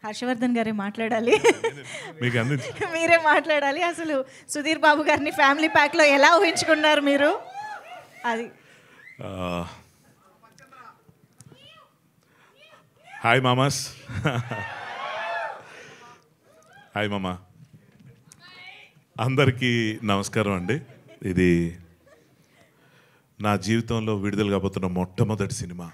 హర్షవర్ధన్ గారే మాట్లాడాలి మీకు అందించి మీరే మాట్లాడాలి అసలు సుధీర్ బాబు గారిని ఫ్యామిలీ ప్యాక్లో ఎలా ఊహించుకున్నారు మీరు అది హాయ్ మామాస్ హాయ్ మామా అందరికీ నమస్కారం అండి ఇది నా జీవితంలో విడుదల కాబోతున్న మొట్టమొదటి సినిమా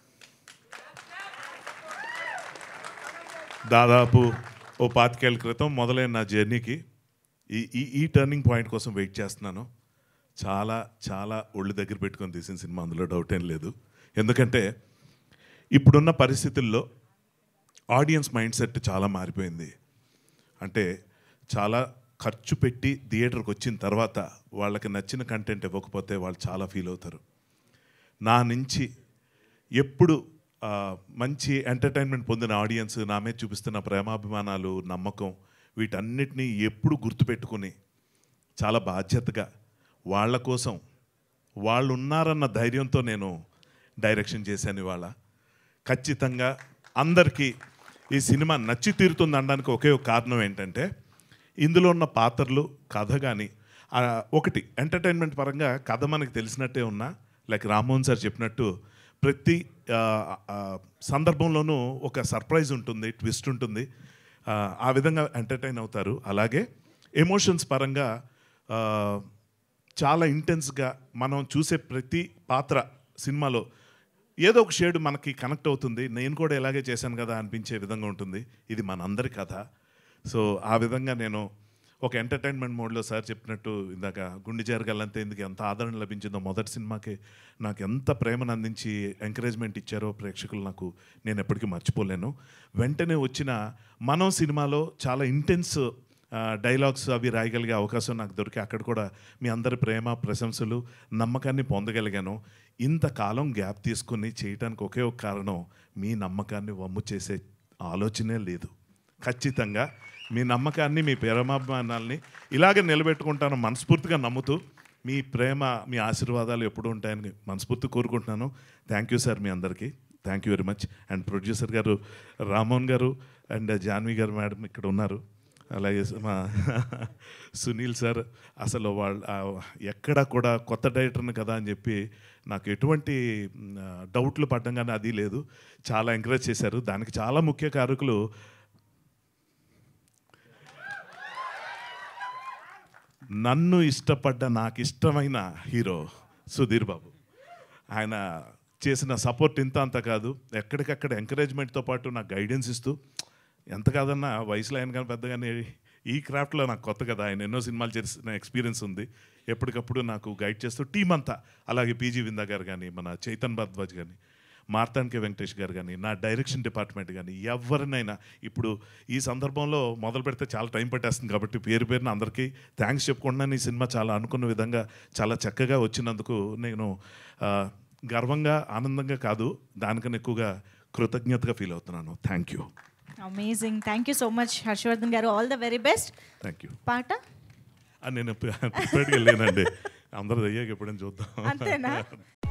దాదాపు ఓ పాతికేళ్ల క్రితం మొదలైన నా జర్నీకి ఈ ఈ ఈ టర్నింగ్ పాయింట్ కోసం వెయిట్ చేస్తున్నాను చాలా చాలా ఒళ్ళు దగ్గర పెట్టుకొని తీసిన సినిమా అందులో డౌట్ ఏం లేదు ఎందుకంటే ఇప్పుడున్న పరిస్థితుల్లో ఆడియన్స్ మైండ్ సెట్ చాలా మారిపోయింది అంటే చాలా ఖర్చు పెట్టి థియేటర్కి వచ్చిన తర్వాత వాళ్ళకి నచ్చిన కంటెంట్ ఇవ్వకపోతే వాళ్ళు చాలా ఫీల్ అవుతారు నా నుంచి ఎప్పుడు ఆ, మంచి ఎంటర్టైన్మెంట్ పొందిన ఆడియన్స్ నా మీద చూపిస్తున్న ప్రేమాభిమానాలు నమ్మకం వీటన్నిటినీ ఎప్పుడు గుర్తుపెట్టుకుని చాలా బాధ్యతగా వాళ్ళ కోసం వాళ్ళు ఉన్నారన్న ధైర్యంతో నేను డైరెక్షన్ చేశాను ఇవాళ ఖచ్చితంగా అందరికీ ఈ సినిమా నచ్చి తీరుతుంది అనడానికి ఒకే ఒక కారణం ఏంటంటే ఇందులో ఉన్న పాత్రలు కథ కానీ ఒకటి ఎంటర్టైన్మెంట్ పరంగా కథ మనకి తెలిసినట్టే ఉన్నా లైక్ రామ్మోహన్ సార్ చెప్పినట్టు ప్రతి ఆ, ఆ, సందర్భంలోనూ ఒక సర్ప్రైజ్ ఉంటుంది ట్విస్ట్ ఉంటుంది ఆ, ఆ విధంగా ఎంటర్టైన్ అవుతారు అలాగే ఎమోషన్స్ పరంగా ఆ, చాలా ఇంటెన్స్గా మనం చూసే ప్రతి పాత్ర సినిమాలో ఏదో ఒక షేడ్ మనకి కనెక్ట్ అవుతుంది నేను కూడా ఇలాగే చేశాను కదా అనిపించే విధంగా ఉంటుంది ఇది మనందరి కథ సో ఆ విధంగా నేను ఒక ఎంటర్టైన్మెంట్ మోడ్లో సార్ చెప్పినట్టు ఇందాక గుండె జరగాలంటే ఎందుకు ఎంత ఆదరణ లభించిందో మొదటి సినిమాకి నాకు ఎంత ప్రేమను అందించి ఎంకరేజ్మెంట్ ఇచ్చారో ప్రేక్షకులు నాకు నేను ఎప్పటికీ మర్చిపోలేను వెంటనే వచ్చిన మనం సినిమాలో చాలా ఇంటెన్స్ డైలాగ్స్ అవి రాయగలిగే అవకాశం నాకు దొరికి అక్కడ కూడా మీ అందరి ప్రేమ ప్రశంసలు నమ్మకాన్ని పొందగలిగాను ఇంతకాలం గ్యాప్ తీసుకుని చేయటానికి ఒకే ఒక కారణం మీ నమ్మకాన్ని వమ్ము చేసే ఆలోచనే లేదు ఖచ్చితంగా మీ నమ్మకాన్ని మీ ప్రేమాభిమానాల్ని ఇలాగే నిలబెట్టుకుంటాను మనస్ఫూర్తిగా నమ్ముతూ మీ ప్రేమ మీ ఆశీర్వాదాలు ఎప్పుడు ఉంటాయని మనస్ఫూర్తి కోరుకుంటున్నాను థ్యాంక్ యూ సార్ మీ అందరికీ thank you very much and producer గారు రామోహన్ గారు అండ్ జాన్వి గారు మేడం ఇక్కడ ఉన్నారు అలాగే మా సునీల్ సార్ అసలు వాళ్ళు ఆ, ఎక్కడ కూడా కొత్త డైరెక్టర్ని కదా అని చెప్పి నాకు ఎటువంటి మ్, డౌట్లు పడ్డం కానీ అది లేదు చాలా ఎంకరేజ్ చేశారు దానికి చాలా ముఖ్య కారకులు నన్ను ఇష్టపడ్డ నాకు ఇష్టమైన హీరో సుధీర్ బాబు ఆయన చేసిన సపోర్ట్ ఇంత అంత కాదు ఎక్కడికక్కడ ఎంకరేజ్మెంట్తో పాటు నాకు గైడెన్స్ ఇస్తూ ఎంత కాదన్నా వయసులో ఆయన కానీ పెద్దగానే ఈ క్రాఫ్ట్లో నాకు కొత్త కదా ఆయన ఎన్నో సినిమాలు చేసిన ఎక్స్పీరియన్స్ ఉంది ఎప్పటికప్పుడు నాకు గైడ్ చేస్తూ టీం అంతా అలాగే పీజీ విందా గారు కానీ మన చైతన్ భరద్వాజ్ కానీ మార్తాన్కే వెంకటేష్ గారు కానీ నా డైరెక్షన్ డిపార్ట్మెంట్ కానీ ఎవరినైనా ఇప్పుడు ఈ సందర్భంలో మొదలు పెడితే చాలా టైం పట్టేస్తుంది కాబట్టి పేరు పేరున అందరికీ థ్యాంక్స్ చెప్పుకుంటున్నాను ఈ సినిమా చాలా అనుకున్న విధంగా చాలా చక్కగా వచ్చినందుకు నేను ఆ, గర్వంగా ఆనందంగా కాదు దానికన్నా ఎక్కువగా కృతజ్ఞతగా ఫీల్ అవుతున్నాను thank you amazing thank you so much Harshavardhan గారు all the very best thank you పాట నేను ప్రిపేర్డ్గా లేనండి అందరూ అయ్యాక ఎప్పుడైనా చూద్దాం అంతేనా